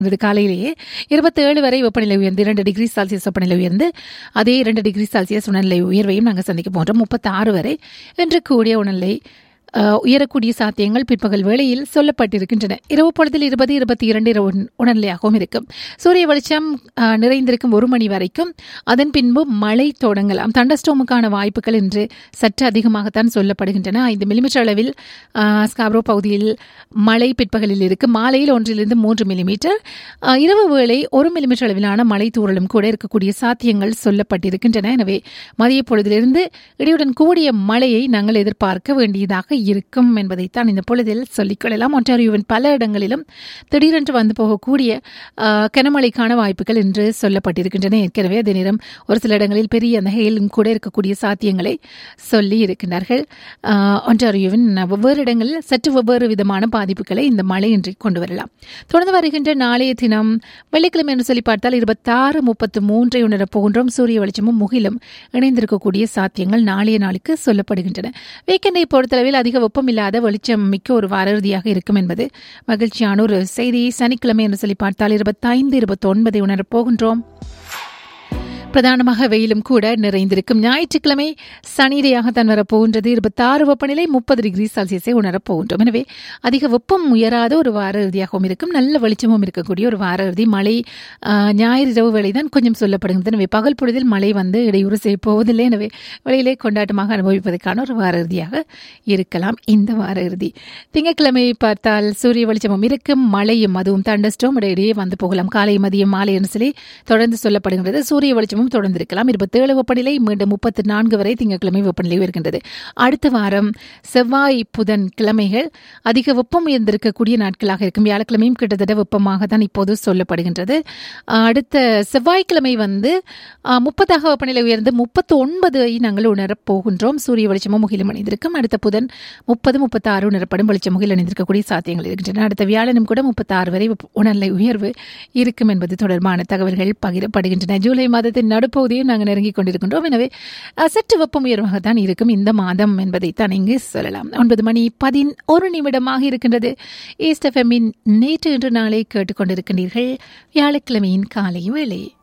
இருந்தது காலையிலேயே இருபத்தேழு வரை வெப்பநிலை உயர்ந்து இரண்டு டிகிரி செல்சியஸ் வெப்பநிலை உயர்ந்து அதே இரண்டு டிகிரி செல்சியஸ் உணர்நிலை உயர்வையும் நாங்கள் சந்திக்க போன்றோம் முப்பத்தாறு வரை இன்று கூடிய உணர்நிலை அஹ், உயரக்கூடிய சாத்தியங்கள் பிற்பகல் வேளையில் சொல்லப்பட்டிருக்கின்றன இரவு பொழுதில் இருபது இருபத்தி இரண்டு இரவு உணர்நிலையாகவும் இருக்கும் சூரிய வெளிச்சம் அஹ், நிறைந்திருக்கும் ஒரு மணி வரைக்கும் அதன் பின்பு மழை தொடங்கலாம் தண்டஸ்டோமுக்கான வாய்ப்புகள் இன்று சற்று அதிகமாகத்தான் சொல்லப்படுகின்றன ஐந்து மில்லிமீட்டர் அளவில் அஹ், ஸ்காப்ரோ பகுதியில் மழை பிற்பகலில் இருக்கும் மாலையில் ஒன்றிலிருந்து மூன்று மில்லிமீட்டர் அஹ், இரவு வேளை ஒரு மில்லிமீட்டர் அளவிலான மழை தூறலும் கூட இருக்கக்கூடிய சாத்தியங்கள் சொல்லப்பட்டிருக்கின்றன எனவே மதிய பொழுதிலிருந்து இடியுடன் கூடிய மழையை நாங்கள் எதிர்பார்க்க வேண்டியதாக இருக்கும் என்பதைத்தான் இந்த பொழுதில் சொல்லிக்கொள்ளலாம் ஒன்றாரியோவின் பல இடங்களிலும் திடீரென்று வந்து போகக்கூடிய அஹ், கனமழைக்கான வாய்ப்புகள் என்று சொல்லப்பட்டிருக்கின்றன ஏற்கனவே அதே நேரம் ஒரு சில இடங்களில் பெரிய அந்த ஹெயிலும் கூட இருக்கக்கூடிய சாத்தியங்களை சொல்லி இருக்கின்றார்கள் அஹ், ஒன்றாரியோவின் வெவ்வேறு இடங்களில் சற்று வெவ்வேறு விதமான பாதிப்புகளை இந்த மழையின்றி கொண்டு வரலாம் தொடர்ந்து வருகின்ற நாளைய தினம் வெள்ளிக்கிழமை என்று சொல்லி பார்த்தால் இருபத்தாறு முப்பத்து மூன்றை உணரப் போகின்றோம் சூரிய வெளிச்சமும் முகிலும் இணைந்திருக்கக்கூடிய சாத்தியங்கள் நாளைய நாளுக்கு சொல்லப்படுகின்றன வீக்கெண்டை பொறுத்தளவில் அதிக வெப்பம் இல்லாத வெளிச்சம் மிக்க ஒரு வார இறுதியாக இருக்கும் என்பது மகிழ்ச்சியான ஒரு செய்தி சனிக்கிழமை என்று சொல்லி பார்த்தால் இருபத்தைந்து இருபத்தி ஒன்பதை உணரப் போகின்றோம் பிரதானமாக வெயிலும் கூட நிறைந்திருக்கும் ஞாயிற்றுக்கிழமை சனிடையாகத்தான் வரப்போகின்றது இருபத்தாறு வெப்பநிலை முப்பது டிகிரி செல்சியஸை உணரப் போகின்றோம் எனவே அதிக வெப்பம் உயராத ஒரு வார இறுதியாகவும் இருக்கும் நல்ல வெளிச்சமும் இருக்கக்கூடிய ஒரு வார இறுதி மழை ஆஹ், ஞாயிறு இரவு வேளைதான் கொஞ்சம் சொல்லப்படுகிறது எனவே பகல் பொழுதில் மழை வந்து இடையூறு செய்ய போவதில்லை எனவே வெளியிலே கொண்டாட்டமாக அனுபவிப்பதற்கான ஒரு வார இறுதியாக இருக்கலாம் இந்த வார இறுதி திங்கட்கிழமையை பார்த்தால் சூரிய வெளிச்சமும் இருக்கும் மழையும் அதுவும் தண்டஸ்டோம் இடையிடையே வந்து போகலாம் காலை மதியம் மாலை என்று சொல்லி தொடர்ந்து சொல்லப்படுகிறது சூரிய வெளிச்சமும் தொடர்ந்து இருக்கலாம் இருபத்தேழு வெப்பநிலை மீண்டும் முப்பத்தி நான்கு வரை திங்கட்கிழமை வெப்பநிலை இருக்கின்றது அடுத்த வாரம் செவ்வாய் புதன் கிழமைகள் அதிக வெப்பம் உயர்ந்திருக்கக்கூடிய நாட்களாக இருக்கும் வியாழக்கிழமையும் கிட்டத்தட்ட வெப்பமாக தான் இப்போது சொல்லப்படுகின்றது ஆஹ் அடுத்த செவ்வாய்க்கிழமை வந்து ஆஹ் முப்பதாக வெப்பநிலை உயர்ந்து முப்பத்தி ஒன்பதை நாங்கள் உணரப் போகின்றோம் சூரிய வெளிச்சமும் முகிலும் அணிந்திருக்கும் அடுத்த புதன் முப்பது முப்பத்தாறு உணரப்படும் வெளிச்சம் முகில் அணிந்திருக்கக்கூடிய சாத்தியங்கள் இருக்கின்றன அடுத்த வியாழனும் கூட முப்பத்தாறு வரை வெப்ப- உணர்நிலை உயர்வு இருக்கும் என்பது தொடர்பான தகவல்கள் பகிரப்படுகின்றன ஜூலை மாதத்தின் நடுப்பகுதியும் நாங்கள் நெருங்கிக் கொண்டிருக்கின்றோம் எனவே அஹ், சற்று வெப்பம் உயர்வாகத்தான் இருக்கும் இந்த மாதம் என்பதைத்தான் இங்கு சொல்லலாம் ஒன்பது மணி பதினொரு நிமிடமாக இருக்கின்றது ஈஸ்ட் எஃப்எம்மின் நேற்று இன்று நாளை கேட்டுக்கொண்டிருக்கின்றீர்கள் வியாழக்கிழமையின் காலை வேளை